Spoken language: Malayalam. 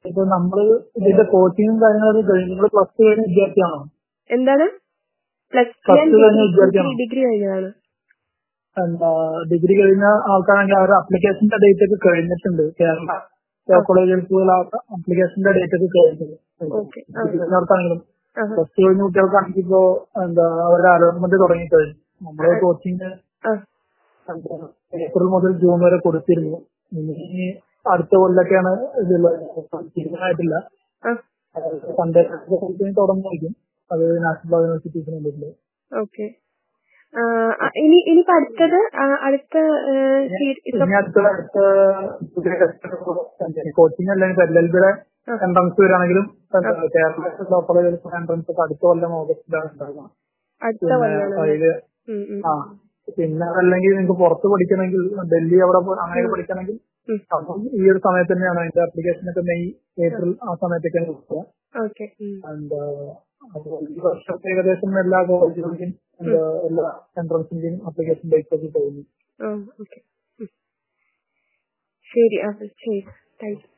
ഇപ്പൊ നമ്മള് ഇതിന്റെ കോച്ചിങ്ങും കാര്യങ്ങളൊക്കെ കഴിഞ്ഞു നിങ്ങൾ പ്ലസ് ടു കഴിഞ്ഞ വിദ്യാർത്ഥിയാണോ എന്താണ് പ്ലസ് Plus two കഴിഞ്ഞ വിദ്യാർത്ഥിയാണോ? ഡിഗ്രി കഴിഞ്ഞതാണ് എന്താ ഡിഗ്രി കഴിഞ്ഞ ആൾക്കാണെങ്കിൽ അവരുടെ അപ്ലിക്കേഷന്റെ ഡേറ്റ് ഒക്കെ കഴിഞ്ഞിട്ടുണ്ട് കേരള കോളേജുകൾക്കുള്ള അപ്ലിക്കേഷന്റെ ഡേറ്റ് ഒക്കെ കഴിഞ്ഞിട്ടുണ്ട് ഓക്കെ ആ ഡിഗ്രി കഴിഞ്ഞവർക്കാണെങ്കിലും ആ പ്ലസ് ടു കഴിഞ്ഞ കുട്ടികൾക്കാണെങ്കിൽ ഇപ്പോ എന്താ അവരുടെ അലോട്ട്മെന്റ് തുടങ്ങി കഴിഞ്ഞു നമ്മുടെ കോച്ചിങ് ആ ഏപ്രിൽ മുതൽ ജൂൺ വരെ കൊടുത്തിരുന്നു ഇനി അടുത്ത കൊല്ലൊക്കെയാണ് ഇതുള്ളത് തീരുമാനമായിട്ടില്ല ആ സൺഡേ തുടങ്ങുമായിരിക്കും അത് നാഷണൽ യൂണിവേഴ്സിറ്റീസിന് വേണ്ടിയിട്ട് ഓക്കെ ഇനി ഇനിയിപ്പോ അടുത്തത് ആ, അടുത്ത ആ, സീ- ഇപ്പൊ ഇനി അടുത്ത അടുത്ത കോച്ചിങ് അല്ലെങ്കിൽ എൽ എൽ ബിയുടെ എൻട്രൻസ് വരാണെങ്കിലും കേരള ലോ കോളേജിൽ എൻട്രൻസ് ഒക്കെ അടുത്ത കൊല്ലം ഓഗസ്റ്റിലാണ് ഉണ്ടാകുക അടുത്ത പിന്നെ കൊല്ലമാണ് അതില് ഉം, ഉം. ആ പിന്നെ അതല്ലെങ്കിൽ നിങ്ങൾക്ക് പുറത്ത് പഠിക്കണമെങ്കിൽ ഡൽഹി അവിടെ പോ- അങ്ങനെയൊക്കെ പഠിക്കണമെങ്കിൽ ഉം. അപ്പം ഈ ഒരു സമയത്ത് തന്നെയാണ് അതിന്റെ അപ്ലിക്കേഷൻ ഒക്കെ മെയ് ഏപ്രിൽ ആ സമയത്തൊക്കെയാണ് കിട്ടുക ഓക്കെ ഉം. ആൻഡ് ഈ വർഷത്തെ ഏകദേശം എല്ലാ കോളേജുകളിലും എന്താ എല്ലാ എൻട്രൻസിന്റെയും അപ്ലിക്കേഷൻ ഡേറ്റ് ഒക്കെ കഴിഞ്ഞു ആ ഓക്കെ ഉം. ശരി ആ ശരി താങ്ക് യു